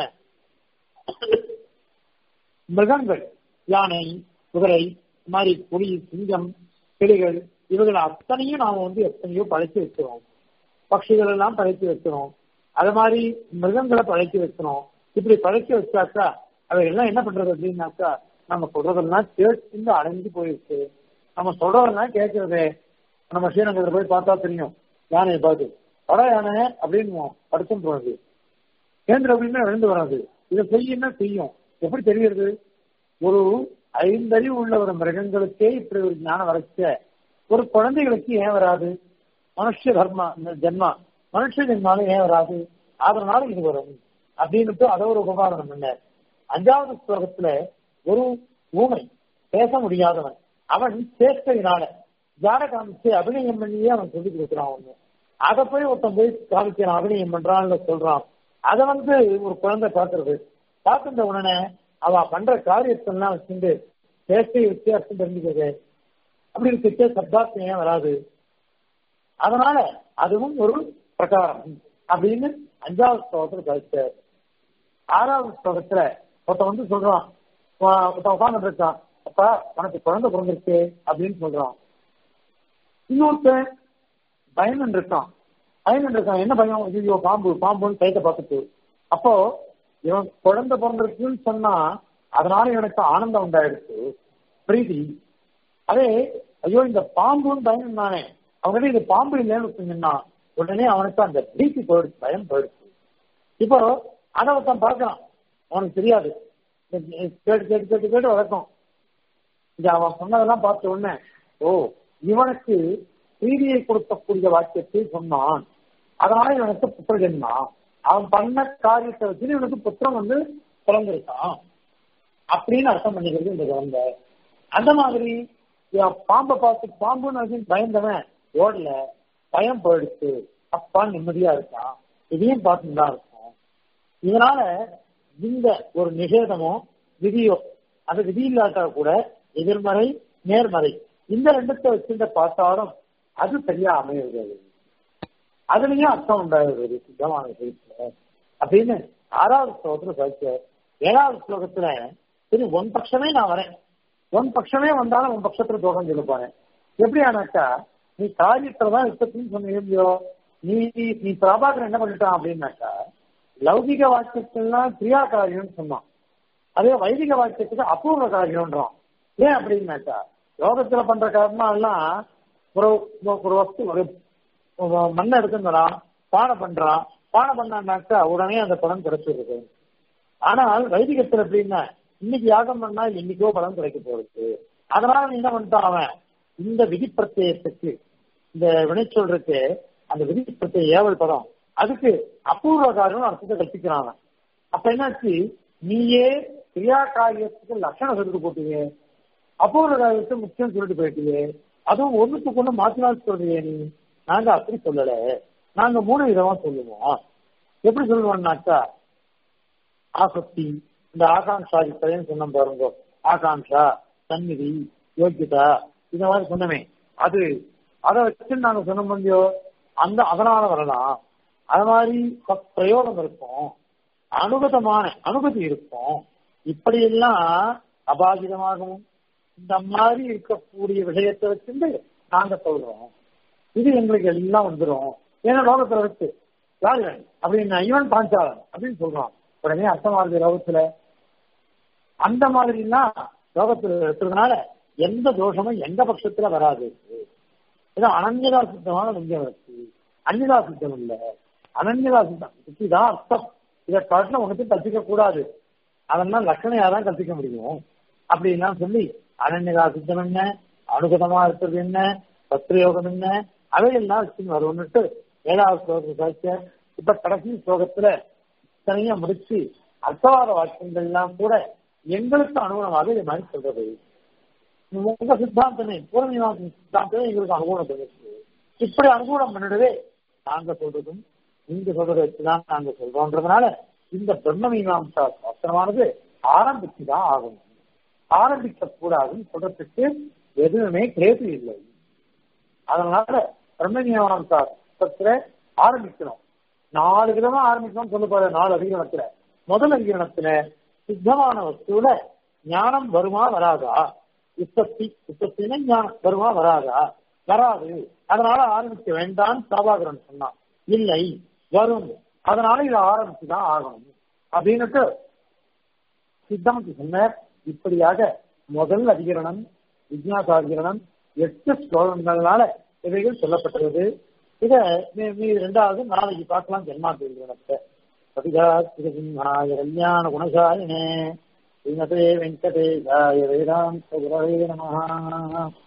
மிருகங்கள் யானை குதிரை மாதிரி புலி சிங்கம் கிளிகள் இவர்கள் அத்தனையும் நாம வந்து எத்தனையோ படைத்து வைக்கிறோம் பட்சிகள் எல்லாம் படைத்து வைக்கிறோம் அது மாதிரி மிருகங்களை படைத்து வைக்கிறோம் இப்படி படைத்து வச்சாக்கா அவைகள்லாம் என்ன பண்றது அப்படின்னாக்கா நம்ம சொல்றதெல்லாம் கேட்டு அடைஞ்சு போயிருக்கு நம்ம சொல்றதெல்லாம் கேட்கறது நம்ம ஸ்ரீரங்கத்தில் போய் பார்த்தா தெரியும் யானையை பார்த்து பட யானை அப்படின்னு படுத்தும் போறது கேந்திர அப்படின்னா விழுந்து வராது இதை செய்யுன்னா செய்யும் எப்படி தெரிகிறது ஒரு ஐந்தறிவு உள்ள ஒரு மிருகங்களுக்கே இப்படி ஒரு ஞானம் வரைச்ச ஒரு குழந்தைகளுக்கு ஏன் வராது மனுஷ தர்மா ஜென்மா மனுஷ ஜென்மாலும் ஏன் வராது அதனால இது வரும் அப்படின்னுட்டு அதை ஒரு உபகாரம் பண்ண அஞ்சாவது ஸ்லோகத்துல ஒரு ஊமை பேச முடியாதவன் அவன் சேஷ்டையினால ஜாட காமிச்சு அபிநயம் பண்ணியே அவன் சொல்லிக் கொடுக்குறான் ஒண்ணு அதை போய் ஒருத்தன் போய் காமிக்கிறான் அபிநயம் பண்றான்னு சொல்றான் அதை வந்து ஒரு குழந்தை பாக்குறது பார்த்துட்ட உடனே அவ பண்ற காரியத்தெல்லாம் வச்சுட்டு சேஷ்டை வித்தியாசம் தெரிஞ்சுக்கிறது அப்படி இருக்க சப்தார்த்தம் ஏன் வராது அதனால அதுவும் ஒரு பிரகாரம் அப்படின்னு அஞ்சாவது ஸ்லோகத்துல கழிச்சார் ஆறாவது ஸ்லோகத்துல ஒருத்தன் வந்து சொல்றான் ஒருத்தன் உட்கார்ந்து இருக்கான் அப்பா உனக்கு குழந்தை பிறந்திருக்கு அப்படின்னு சொல்றான் இன்னொருத்தன் பயன் இருக்கான் பயன் இருக்கான் என்ன பயம் ஐயோ பாம்பு பாம்புன்னு கைத்தை பார்த்துட்டு அப்போ இவன் குழந்தை பிறந்திருக்குன்னு சொன்னா அதனால இவனுக்கு ஆனந்தம் உண்டாயிடுச்சு பிரீதி அதே ஐயோ இந்த பாம்புன்னு பயம் தானே அவங்ககிட்ட இது பாம்பு இல்லைன்னு சொன்னா உடனே அவனுக்கு அந்த பிரீத்தி போயிடுச்சு பயம் போயிடுச்சு இப்போ அதை ஒருத்தன் பார்க்கலாம் அவனுக்கு தெரியாது கேட்டு கேட்டு கேட்டு கேட்டு வளர்க்கும் இந்த அவன் சொன்னதெல்லாம் பார்த்த உடனே ஓ இவனுக்கு பிரீதியை கொடுக்கக்கூடிய வாக்கியத்தை சொன்னான் அதனால இவனுக்கு புத்திர ஜென்மா அவன் பண்ண காரியத்தை வச்சு இவனுக்கு புத்திரம் வந்து பிறந்திருக்கான் அப்படின்னு அர்த்தம் பண்ணிக்கிறது இந்த குழந்தை அந்த மாதிரி பாம்பை பார்த்து பாம்புன்னு பயந்தவன் ஓடல பயம் போயிடுச்சு அப்பா நிம்மதியா இருக்கான் இதையும் பார்த்துட்டு தான் இருக்கும் இதனால இந்த ஒரு நிஷேதமோ விதியோ அது விதி இல்லாட்டா கூட எதிர்மறை நேர்மறை இந்த ரெண்டுத்தை வச்சுட்டு பார்த்தாலும் அது சரியா அமைகிறது அதுலயும் அர்த்தம் உண்டாகிறது சித்தமான விஷயத்துல அப்படின்னு ஆறாவது ஸ்லோகத்துல படிச்ச ஏழாவது ஸ்லோகத்துல சரி ஒன் பட்சமே நான் வரேன் ஒன் பட்சமே வந்தாலும் உன் பட்சத்துல தோகம் சொல்ல போறேன் எப்படி ஆனாக்கா நீ காரியத்துலதான் இப்பத்தின்னு சொன்னீங்களோ நீ நீ பிரபாகரன் என்ன பண்ணிட்டான் அப்படின்னாக்கா லௌகிக வாக்கியத்துலாம் கிரியா காரியம்னு சொன்னான் அதே வைதிக வாக்கியத்துக்கு அபூர்வ காரியம்ன்றான் ஏன் அப்படின்னாக்கா யோகத்துல பண்ற கர்மா எல்லாம் ஒரு ஒரு வஸ்து ஒரு மண்ணை எடுத்துங்கிறான் பானை பண்றான் பானை பண்ணான்னாக்கா உடனே அந்த பலன் கிடைச்சிருக்கு ஆனால் வைதிகத்துல எப்படின்னா இன்னைக்கு யாகம் பண்ணா இன்னைக்கோ பலன் கிடைக்க போறது அதனால நீ என்ன பண்ணிட்டான் அவன் இந்த விதி பிரத்யத்துக்கு இந்த வினைச்சொல் இருக்கு அந்த விதி பிரத்ய ஏவல் பதம் அதுக்கு அபூர்வ காரியம் அர்த்தத்தை கற்பிக்கிறாங்க அப்ப என்னாச்சு நீயே கிரியா காரியத்துக்கு லட்சணம் சொல்லிட்டு போட்டியே அபூர்வ காரியத்தை முக்கியம் சொல்லிட்டு போயிட்டியே அதுவும் ஒண்ணுத்துக்கு ஒண்ணு மாத்தி மாத்தி சொல்றியே நீ நாங்க அப்படி சொல்லல நாங்க மூணு விதமா சொல்லுவோம் எப்படி சொல்லுவோம்னாக்கா ஆசக்தி இந்த ஆகாங்ஷா இப்பதான் சொன்ன பாருங்க ஆகாங்ஷா சந்நிதி யோக்கியதா இந்த மாதிரி சொன்னமே அது அதை வச்சு நாங்க சொன்ன முடியோ அந்த அதனால வரலாம் அது மாதிரி ப- பிரயோகம் இருக்கும் அனுகதமான அனுகதி இருக்கும் இப்படியெல்லாம் அபாகிதமாகவும் இந்த மாதிரி இருக்கக்கூடிய விஷயத்தை வச்சுட்டு நாங்க சொல்றோம் இது எங்களுக்கு எல்லாம் வந்துரும் ஏன்னா லோகத்துல இருக்கு யாரு வேணும் அப்படின்னு இவன் பாஞ்சாலன் அப்படின்னு சொல்றான் உடனே அர்த்தமாகுது லோகத்துல அந்த மாதிரிலாம் லோகத்துல இருக்கிறதுனால எந்த தோஷமும் எந்த பட்சத்துல வராது இது அனன்யதா சித்தமான லிங்கம் இருக்கு அந்நிதா சித்தம் இல்ல அனன்யதா சித்தம் இதுதான் அர்த்தம் இதை காட்டில உனக்கு கற்பிக்க கூடாது அதெல்லாம் லட்சணையா தான் கற்பிக்க முடியும் அப்படின்லாம் சொல்லி அனன்யதா சித்தம் என்ன அனுகதமா இருக்கிறது என்ன பத்திரயோகம் என்ன அவையெல்லாம் வச்சுன்னு வரும்னுட்டு ஏழாவது ஸ்லோகத்தை சாதிச்ச இப்ப கடைசி ஸ்லோகத்துல இத்தனையும் முடிச்சு அர்த்தவாத வாக்கியங்கள் எல்லாம் கூட எங்களுக்கு அனுகுணமாக இது மாதிரி சொல்றது உங்க சித்தாந்தமே பூர்ணிமாசம் சித்தாந்தமே எங்களுக்கு அனுகூலம் பண்ணிருக்கு இப்படி அனுகூலம் பண்ணிடவே நாங்க சொல்றதும் நீங்க சொல்றதை வச்சுதான் நாங்க சொல்றோன்றதுனால இந்த பிரம்ம மீமாம்சா சாஸ்திரமானது ஆரம்பிச்சுதான் ஆகணும் ஆரம்பிக்க கூடாதுன்னு சொல்றதுக்கு எதுவுமே கேது இல்லை அதனால பிரம்ம மீமாம்சா சாஸ்திரத்துல ஆரம்பிக்கணும் நாலு விதமா ஆரம்பிக்கணும்னு சொல்ல போற நாலு அதிகரணத்துல முதல் அதிகரணத்துல சித்தமான வஸ்துல ஞானம் வருமா வராதா உற்பத்தி உற்பத்தினா ஞானம் வருமா வராதா வராது அதனால ஆரம்பிக்க வேண்டாம் சாபாகரன் சொன்னான் இல்லை வரும் அதனால இதை ஆரம்பிச்சுதான் ஆகணும் அப்படின்னுட்டு சித்தமத்து சொன்னார் இப்படியாக முதல் அதிகரணம் விஜயாசாதிகரணம் எட்டு ஸ்லோகங்களால இவைகள் சொல்லப்பட்டுள்ளது இத மீ- மீதி ரெண்டாவது நாளைக்கு பார்க்கலாம் ஜென்மாந்திரணத்தை பதிகாசிரசிம்ஹாய கல்யாண குணசாயினே ஸ்ரீமதே வெங்கடேஷாய வேதாந்த குரவே நமः